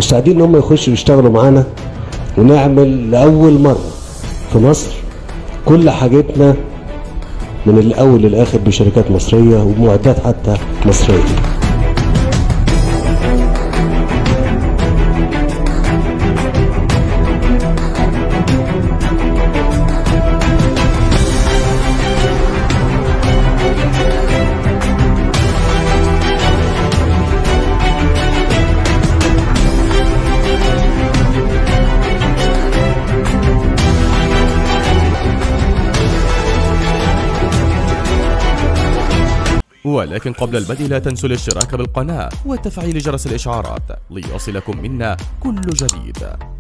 مستعدين ان هم يخشوا يشتغلوا معانا ونعمل لاول مره في مصر كل حاجتنا من الاول للاخر بشركات مصريه ومعدات حتى مصريه ولكن قبل البدء لا تنسوا الاشتراك بالقناة وتفعيل جرس الإشعارات ليصلكم منا كل جديد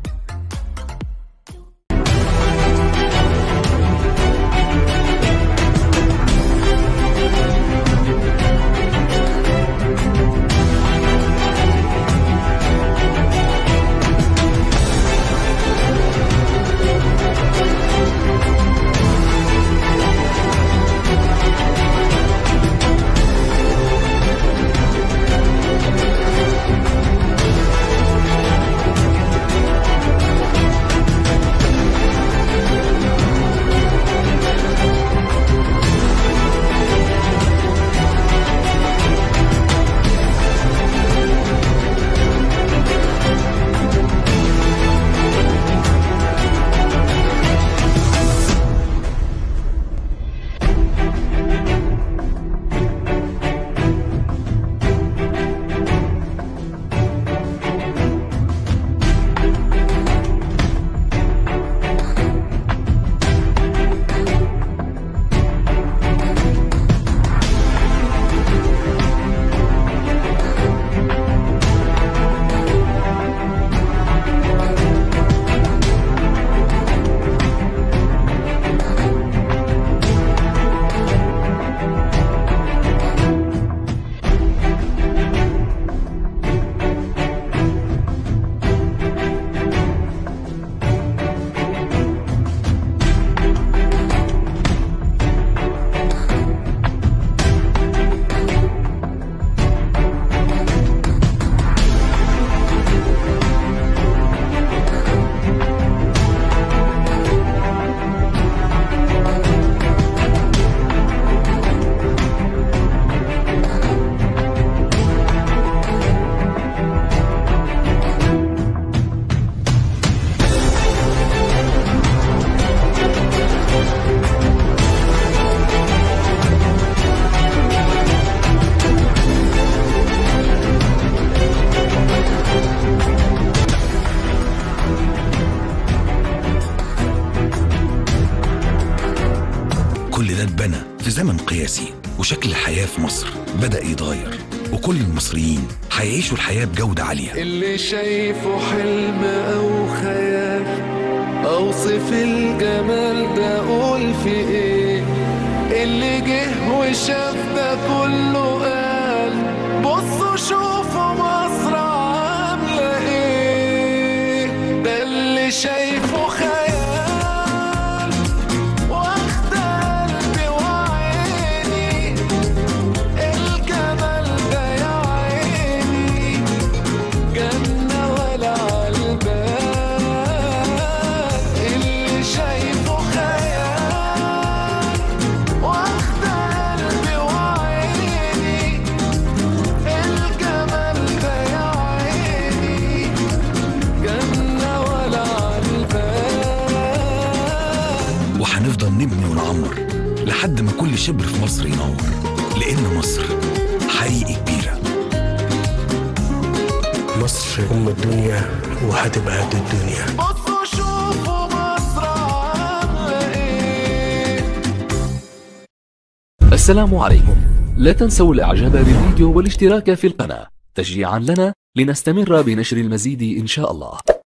كل ده اتبنى في زمن قياسي وشكل الحياة في مصر بدأ يتغير وكل المصريين هيعيشوا الحياة بجودة عالية اللي شايفه حلم او خيال اوصف الجمال ده اقول في ايه اللي جه وشاف ده كله قال بصوا شوفوا مصر عامله ايه ده اللي شايفه خيال واخد قلبي وعيني الجمال ده يا عيني جنة ولا عالبال اللي شايفه خيال واخد قلبي وعيني الجمال ده يا عيني جنة ولا عالبال وهنفضل نبني ونعمر لحد ما كل شبر في مصر ينور لأن مصر حقيقي كبيرة مصر ام الدنيا وهتبقى قد الدنيا بصوا شوفوا مصر عاملة ايه السلام عليكم لا تنسوا الاعجاب بالفيديو والاشتراك في القناة تشجيعا لنا لنستمر بنشر المزيد ان شاء الله